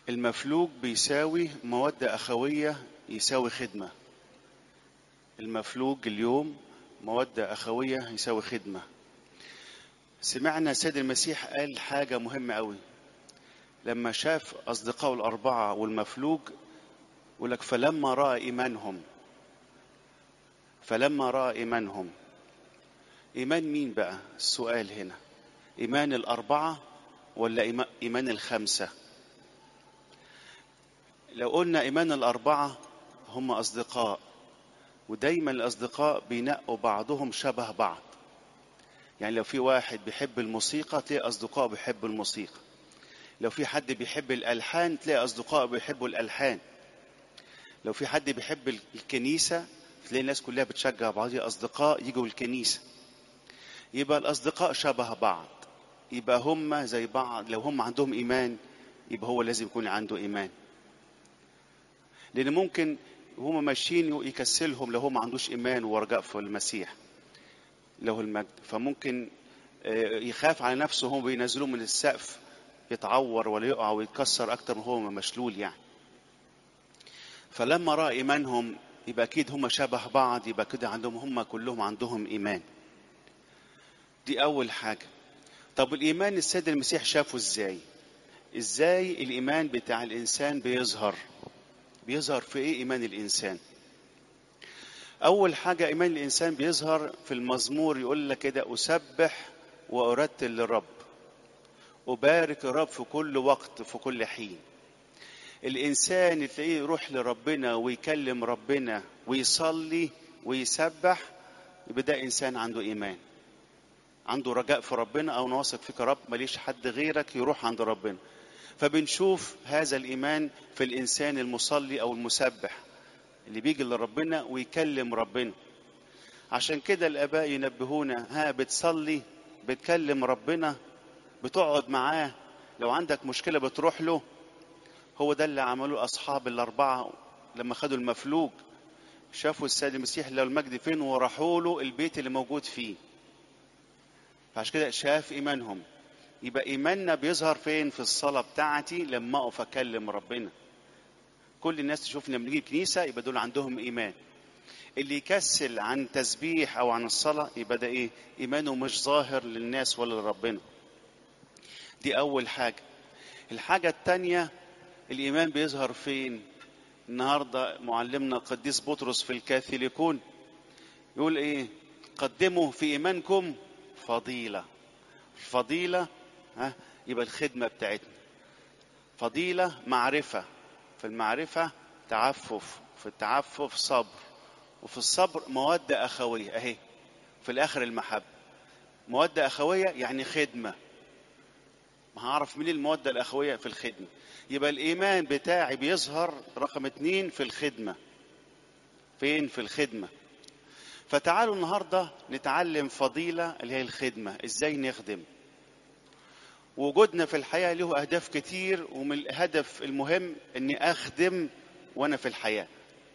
المفلوج بيساوي مودة أخوية يساوي خدمة المفلوج اليوم مودة أخوية يساوي خدمة سمعنا السيد المسيح قال حاجة مهمة أوي لما شاف أصدقائه الأربعة والمفلوج يقول لك فلما رأى إيمانهم فلما رأى إيمانهم إيمان مين بقى السؤال هنا إيمان الأربعة ولا إيمان الخمسة لو قلنا إيمان الأربعة هم أصدقاء ودايما الأصدقاء بينقوا بعضهم شبه بعض يعني لو في واحد بيحب الموسيقى تلاقي أصدقاء بيحبوا الموسيقى لو في حد بيحب الألحان تلاقي أصدقاء بيحبوا الألحان لو في حد بيحب الكنيسة تلاقي الناس كلها بتشجع بعضها أصدقاء يجوا الكنيسة يبقى الأصدقاء شبه بعض يبقى هم زي بعض لو هم عندهم إيمان يبقى هو لازم يكون عنده إيمان لأن ممكن هما ماشيين يكسلهم لو هو ما عندوش إيمان ورجاء في المسيح له المجد فممكن يخاف على نفسه هم بينزلوه من السقف يتعور ولا يقع ويتكسر أكتر من هو مشلول يعني فلما رأى إيمانهم يبقى أكيد هم شبه بعض يبقى كده عندهم هم كلهم عندهم إيمان دي أول حاجة طب الإيمان السيد المسيح شافه إزاي إزاي الإيمان بتاع الإنسان بيظهر بيظهر في إيه إيمان الإنسان أول حاجة إيمان الإنسان بيظهر في المزمور يقول لك كده أسبح وأرتل للرب أبارك الرب في كل وقت في كل حين الإنسان اللي تلاقيه يروح لربنا ويكلم ربنا ويصلي ويسبح يبقى ده إنسان عنده إيمان عنده رجاء في ربنا أو نواثق فيك يا رب ماليش حد غيرك يروح عند ربنا فبنشوف هذا الإيمان في الإنسان المصلي أو المسبح اللي بيجي لربنا ويكلم ربنا عشان كده الآباء ينبهونا ها بتصلي بتكلم ربنا بتقعد معاه لو عندك مشكلة بتروح له هو ده اللي عملوه أصحاب الأربعة لما خدوا المفلوج شافوا السيد المسيح لو المجد فين وراحوا له البيت اللي موجود فيه فعشان كده شاف إيمانهم يبقى إيماننا بيظهر فين في الصلاة بتاعتي لما أقف أكلم ربنا كل الناس تشوفنا بنيجي الكنيسة يبقى دول عندهم إيمان اللي يكسل عن تسبيح أو عن الصلاة يبقى ده إيه إيمانه مش ظاهر للناس ولا لربنا دي أول حاجة الحاجة التانية الإيمان بيظهر فين النهاردة معلمنا القديس بطرس في الكاثوليكون يقول إيه قدموا في إيمانكم فضيلة الفضيلة ها يبقى الخدمة بتاعتنا فضيلة معرفة في المعرفة تعفف في التعفف صبر وفي الصبر مودة أخوية أهي في الآخر المحبة مودة أخوية يعني خدمة ما هعرف مين المودة الأخوية في الخدمة يبقى الإيمان بتاعي بيظهر رقم اتنين في الخدمة فين في الخدمة فتعالوا النهاردة نتعلم فضيلة اللي هي الخدمة ازاي نخدم وجودنا في الحياة له أهداف كتير ومن الهدف المهم أني أخدم وأنا في الحياة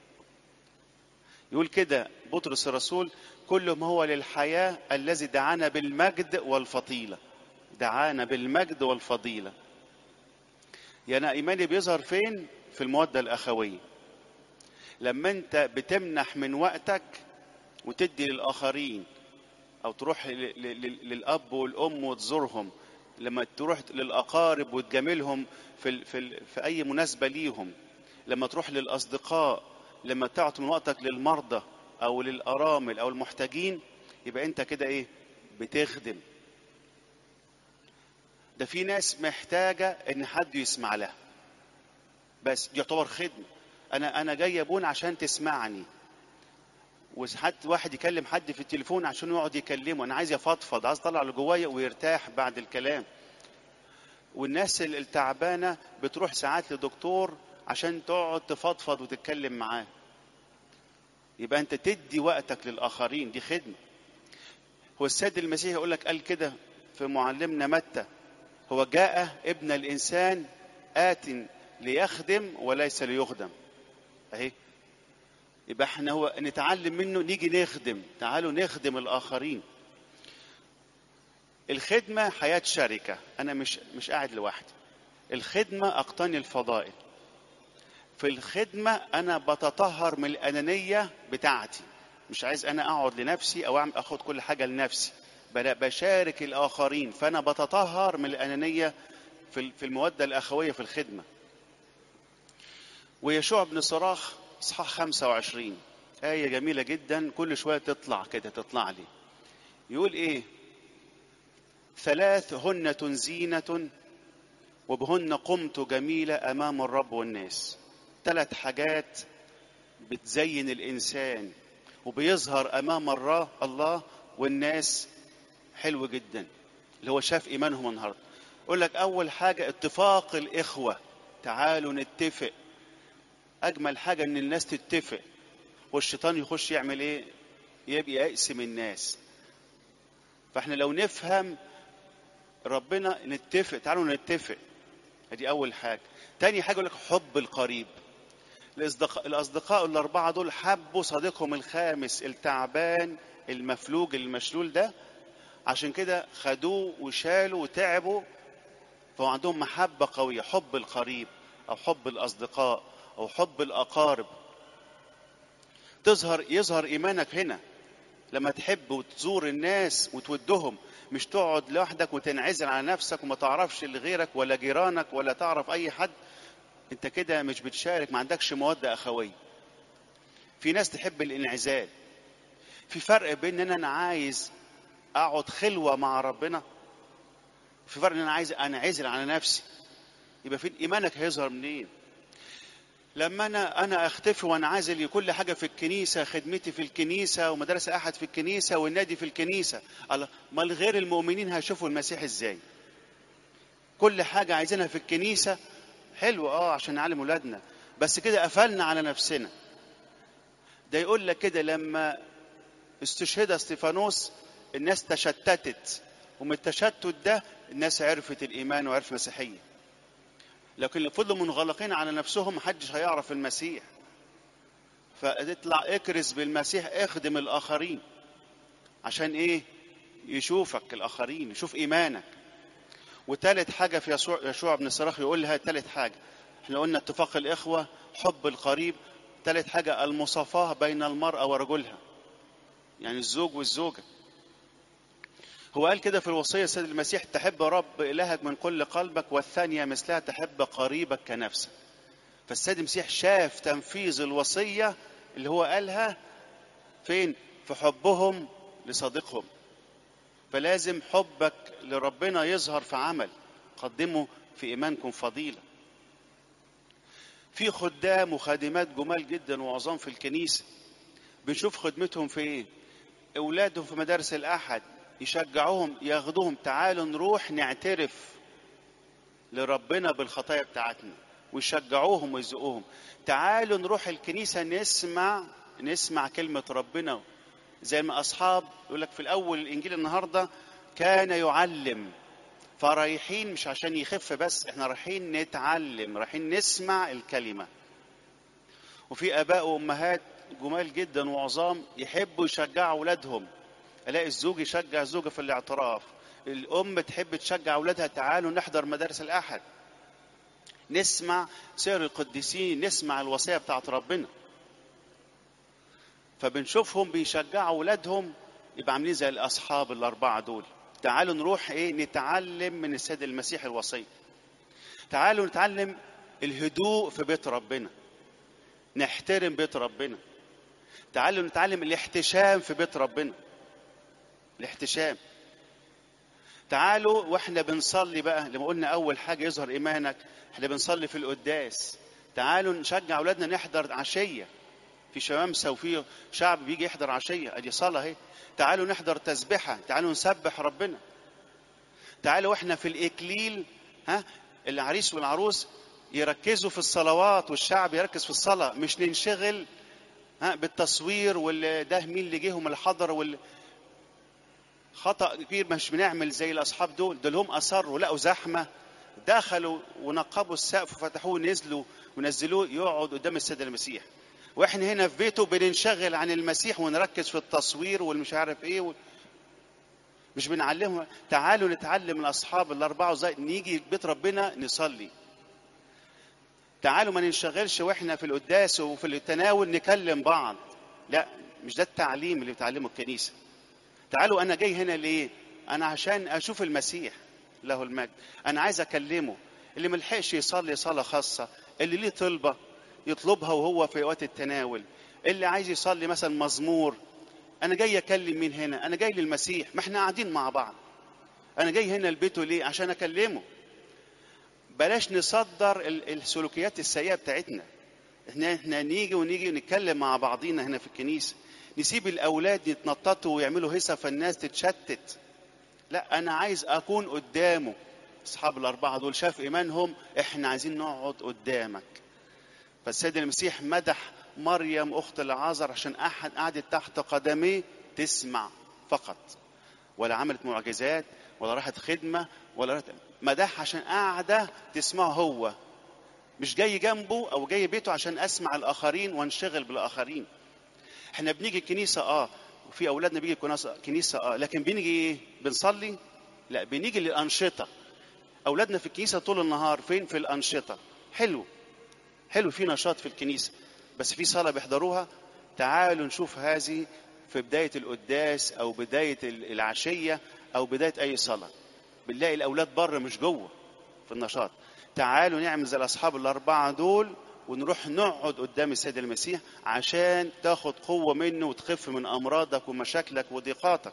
يقول كده بطرس الرسول كل ما هو للحياة الذي دعانا بالمجد والفضيلة دعانا بالمجد والفضيلة يعني إيماني بيظهر فين في المودة الأخوية لما أنت بتمنح من وقتك وتدي للآخرين أو تروح للأب والأم وتزورهم لما تروح للأقارب وتجاملهم في, في, في أي مناسبة ليهم لما تروح للأصدقاء لما تعطي من وقتك للمرضى أو للأرامل أو المحتاجين يبقى أنت كده إيه بتخدم ده في ناس محتاجة إن حد يسمع لها بس يعتبر خدمة أنا أنا جاي أبونا عشان تسمعني وحد واحد يكلم حد في التليفون عشان يقعد يكلمه انا عايز يفضفض عايز اطلع اللي جوايا ويرتاح بعد الكلام والناس التعبانه بتروح ساعات لدكتور عشان تقعد تفضفض وتتكلم معاه يبقى انت تدي وقتك للاخرين دي خدمه هو السيد المسيح يقول لك قال كده في معلمنا متى هو جاء ابن الانسان ات ليخدم وليس ليخدم اهي يبقى احنا هو نتعلم منه نيجي نخدم تعالوا نخدم الاخرين الخدمه حياه شركه انا مش مش قاعد لوحدي الخدمة أقتني الفضائل في الخدمة أنا بتطهر من الأنانية بتاعتي مش عايز أنا أقعد لنفسي أو أعمل أخد كل حاجة لنفسي بل بشارك الآخرين فأنا بتطهر من الأنانية في في المودة الأخوية في الخدمة ويشوع بن صراخ إصحاح 25 آية جميلة جدا كل شوية تطلع كده تطلع لي يقول إيه ثلاث هن زينة وبهن قمت جميلة أمام الرب والناس ثلاث حاجات بتزين الإنسان وبيظهر أمام الرا الله والناس حلو جدا اللي هو شاف إيمانهم النهاردة يقول لك أول حاجة اتفاق الإخوة تعالوا نتفق أجمل حاجة إن الناس تتفق والشيطان يخش يعمل إيه؟ يبقى يقسم الناس فإحنا لو نفهم ربنا نتفق تعالوا نتفق ادي اول حاجه تاني حاجه يقول لك حب القريب الاصدقاء الاصدقاء الاربعه دول حبوا صديقهم الخامس التعبان المفلوج المشلول ده عشان كده خدوه وشالوا وتعبوا فهو عندهم محبه قويه حب القريب او حب الاصدقاء او حب الاقارب تظهر يظهر ايمانك هنا لما تحب وتزور الناس وتودهم مش تقعد لوحدك وتنعزل على نفسك وما تعرفش لغيرك ولا جيرانك ولا تعرف اي حد انت كده مش بتشارك ما عندكش موده اخويه في ناس تحب الانعزال في فرق بين ان انا عايز اقعد خلوه مع ربنا في فرق ان انا عايز انعزل على نفسي يبقى فين ايمانك هيظهر منين لما انا انا اختفي وانعزل كل حاجه في الكنيسه خدمتي في الكنيسه ومدرسه احد في الكنيسه والنادي في الكنيسه الله ما غير المؤمنين هيشوفوا المسيح ازاي كل حاجه عايزينها في الكنيسه حلو اه عشان نعلم ولادنا بس كده قفلنا على نفسنا ده يقول لك كده لما استشهد استيفانوس الناس تشتتت ومن التشتت ده الناس عرفت الايمان وعرفت المسيحيه لكن اللي فضلوا منغلقين على نفسهم محدش هيعرف المسيح فاطلع اكرز بالمسيح اخدم الاخرين عشان ايه يشوفك الاخرين يشوف ايمانك وثالث حاجه في يسوع يشوع بن صراخ يقولها ثالث حاجه احنا قلنا اتفاق الاخوه حب القريب ثالث حاجه المصافاه بين المراه ورجلها يعني الزوج والزوجه هو قال كده في الوصية سيد المسيح تحب رب إلهك من كل قلبك والثانية مثلها تحب قريبك كنفسك فالسيد المسيح شاف تنفيذ الوصية اللي هو قالها فين في حبهم لصديقهم فلازم حبك لربنا يظهر في عمل قدموا في إيمانكم فضيلة في خدام وخادمات جمال جدا وعظام في الكنيسة بنشوف خدمتهم في ايه اولادهم في مدارس الاحد يشجعوهم ياخدوهم تعالوا نروح نعترف لربنا بالخطايا بتاعتنا ويشجعوهم ويزقوهم تعالوا نروح الكنيسة نسمع نسمع كلمة ربنا زي ما أصحاب يقول لك في الأول الإنجيل النهاردة كان يعلم فرايحين مش عشان يخف بس احنا رايحين نتعلم رايحين نسمع الكلمة وفي آباء وأمهات جمال جدا وعظام يحبوا يشجعوا أولادهم الاقي الزوج يشجع الزوجه في الاعتراف الام تحب تشجع اولادها تعالوا نحضر مدارس الاحد نسمع سير القديسين نسمع الوصيه بتاعت ربنا فبنشوفهم بيشجعوا اولادهم يبقى عاملين زي الاصحاب الاربعه دول تعالوا نروح ايه نتعلم من السيد المسيح الوصيه تعالوا نتعلم الهدوء في بيت ربنا نحترم بيت ربنا تعالوا نتعلم الاحتشام في بيت ربنا الاحتشام تعالوا واحنا بنصلي بقى لما قلنا اول حاجه يظهر ايمانك احنا بنصلي في القداس تعالوا نشجع اولادنا نحضر عشيه في شمامسه وفي شعب بيجي يحضر عشيه ادي صلاه اهي تعالوا نحضر تسبحه تعالوا نسبح ربنا تعالوا واحنا في الاكليل ها العريس والعروس يركزوا في الصلوات والشعب يركز في الصلاه مش ننشغل ها بالتصوير وده مين اللي جه ومن اللي حضر وال خطأ كبير مش بنعمل زي الأصحاب دول دول هم أصروا لقوا زحمة دخلوا ونقبوا السقف وفتحوه نزلوا ونزلوه يقعد قدام السيد المسيح واحنا هنا في بيته بننشغل عن المسيح ونركز في التصوير والمش عارف ايه و... مش بنعلمهم تعالوا نتعلم من اصحاب الاربعه ازاي نيجي بيت ربنا نصلي تعالوا ما ننشغلش واحنا في القداس وفي التناول نكلم بعض لا مش ده التعليم اللي بتعلمه الكنيسه تعالوا انا جاي هنا ليه انا عشان اشوف المسيح له المجد انا عايز اكلمه اللي ملحقش يصلي صلاه خاصه اللي ليه طلبه يطلبها وهو في وقت التناول اللي عايز يصلي مثلا مزمور انا جاي اكلم مين هنا انا جاي للمسيح ما احنا قاعدين مع بعض انا جاي هنا لبيته ليه عشان اكلمه بلاش نصدر السلوكيات السيئه بتاعتنا احنا احنا نيجي ونيجي نتكلم مع بعضينا هنا في الكنيسه نسيب الاولاد يتنططوا ويعملوا هيصه فالناس تتشتت لا انا عايز اكون قدامه اصحاب الاربعه دول شاف ايمانهم احنا عايزين نقعد قدامك فالسيد المسيح مدح مريم اخت العازر عشان احد قعدت تحت قدميه تسمع فقط ولا عملت معجزات ولا راحت خدمه ولا راحت مدح عشان قاعده تسمعه هو مش جاي جنبه او جاي بيته عشان اسمع الاخرين وانشغل بالاخرين احنا بنيجي الكنيسه اه وفي اولادنا بيجي كنيسه اه لكن بنيجي ايه بنصلي لا بنيجي للانشطه اولادنا في الكنيسه طول النهار فين في الانشطه حلو حلو في نشاط في الكنيسه بس في صلاه بيحضروها تعالوا نشوف هذه في بدايه القداس او بدايه العشيه او بدايه اي صلاه بنلاقي الاولاد بره مش جوه في النشاط تعالوا نعمل زي الاصحاب الاربعه دول ونروح نقعد قدام السيد المسيح عشان تاخد قوه منه وتخف من امراضك ومشاكلك وضيقاتك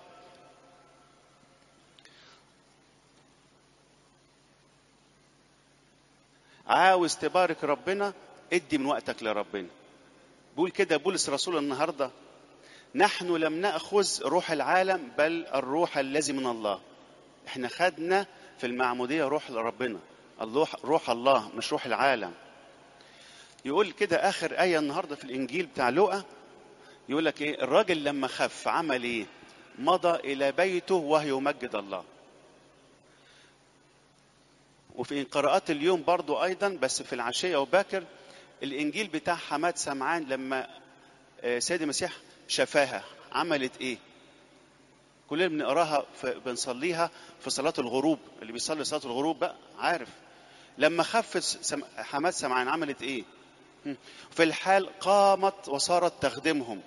عاوز تبارك ربنا ادي من وقتك لربنا بيقول كده بولس رسول النهارده نحن لم ناخذ روح العالم بل الروح الذي من الله احنا خدنا في المعموديه روح ربنا الله روح الله مش روح العالم يقول كده اخر ايه النهارده في الانجيل بتاع لوقا يقول لك ايه الراجل لما خف عمل ايه مضى الى بيته وهو يمجد الله وفي قراءات اليوم برضو ايضا بس في العشيه وباكر الانجيل بتاع حماد سمعان لما سيد المسيح شفاها عملت ايه كلنا بنقراها بنصليها في صلاه الغروب اللي بيصلي صلاه الغروب بقى عارف لما خفت حماد سمعان عملت ايه في الحال قامت وصارت تخدمهم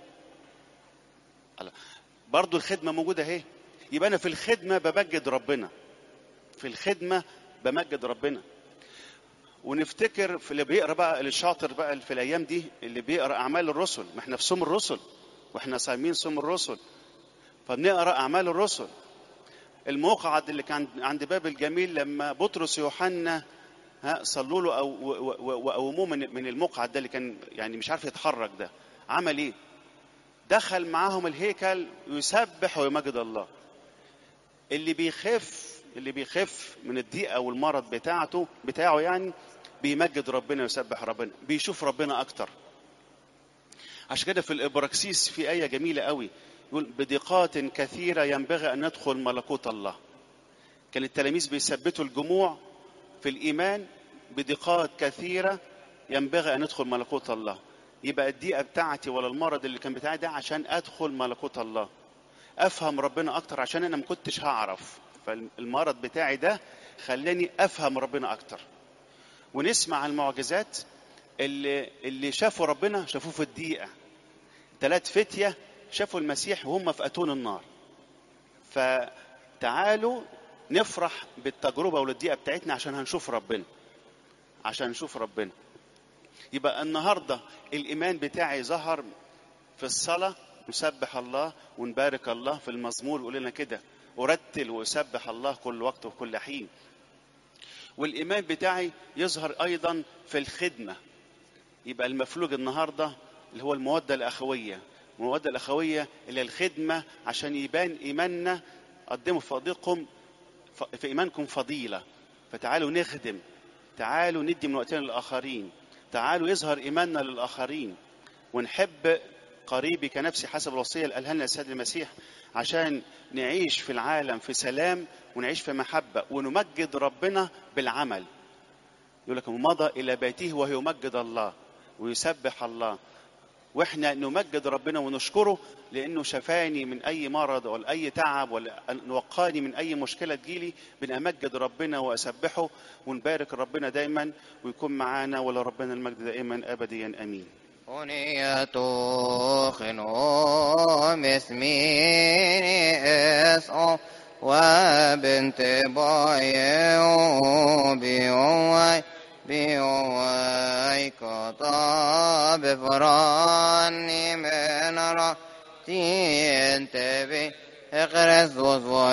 برضو الخدمة موجودة اهي يبقى أنا في الخدمة بمجد ربنا في الخدمة بمجد ربنا ونفتكر في اللي بيقرا بقى اللي شاطر بقى في الايام دي اللي بيقرا اعمال الرسل ما احنا في صوم الرسل واحنا صايمين صوم الرسل فبنقرا اعمال الرسل المقعد اللي كان عند باب الجميل لما بطرس يوحنا ها صلوا له او وقوموه من من المقعد ده اللي كان يعني مش عارف يتحرك ده عمل ايه؟ دخل معاهم الهيكل يسبح ويمجد الله. اللي بيخف اللي بيخف من الضيقه والمرض بتاعته بتاعه يعني بيمجد ربنا ويسبح ربنا بيشوف ربنا اكتر عشان كده في الابراكسيس في ايه جميله قوي يقول بضيقات كثيره ينبغي ان ندخل ملكوت الله كان التلاميذ بيثبتوا الجموع في الايمان بضيقات كثيره ينبغي ان ندخل ملكوت الله يبقى الضيقه بتاعتي ولا المرض اللي كان بتاعي ده عشان ادخل ملكوت الله افهم ربنا اكتر عشان انا ما كنتش هعرف فالمرض بتاعي ده خلاني افهم ربنا اكتر ونسمع المعجزات اللي اللي شافوا ربنا شافوه في الدقيقه ثلاث فتيه شافوا المسيح وهم في اتون النار فتعالوا نفرح بالتجربه والدقيقه بتاعتنا عشان هنشوف ربنا عشان نشوف ربنا يبقى النهارده الايمان بتاعي ظهر في الصلاه نسبح الله ونبارك الله في المزمور يقول لنا كده ارتل واسبح الله كل وقت وكل حين والايمان بتاعي يظهر ايضا في الخدمه يبقى المفلوج النهارده اللي هو الموده الاخويه الموده الاخويه اللي الخدمه عشان يبان ايماننا قدموا فضيلكم في ايمانكم فضيله فتعالوا نخدم تعالوا ندي من وقتنا للاخرين تعالوا يظهر ايماننا للاخرين ونحب قريبي كنفسي حسب الوصيه اللي قالها لنا السيد المسيح عشان نعيش في العالم في سلام ونعيش في محبه ونمجد ربنا بالعمل يقول لك مضى الى بيته وهو يمجد الله ويسبح الله واحنا نمجد ربنا ونشكره لانه شفاني من اي مرض ولا اي تعب ولا وقاني من اي مشكله تجيلي بنمجد ربنا واسبحه ونبارك ربنا دايما ويكون معانا ولا ربنا المجد دائما ابديا امين أنية خنوم اسميني اسعو وبنت بايو بيوي بيوي كطاب فراني من رأتي انت بي اقرس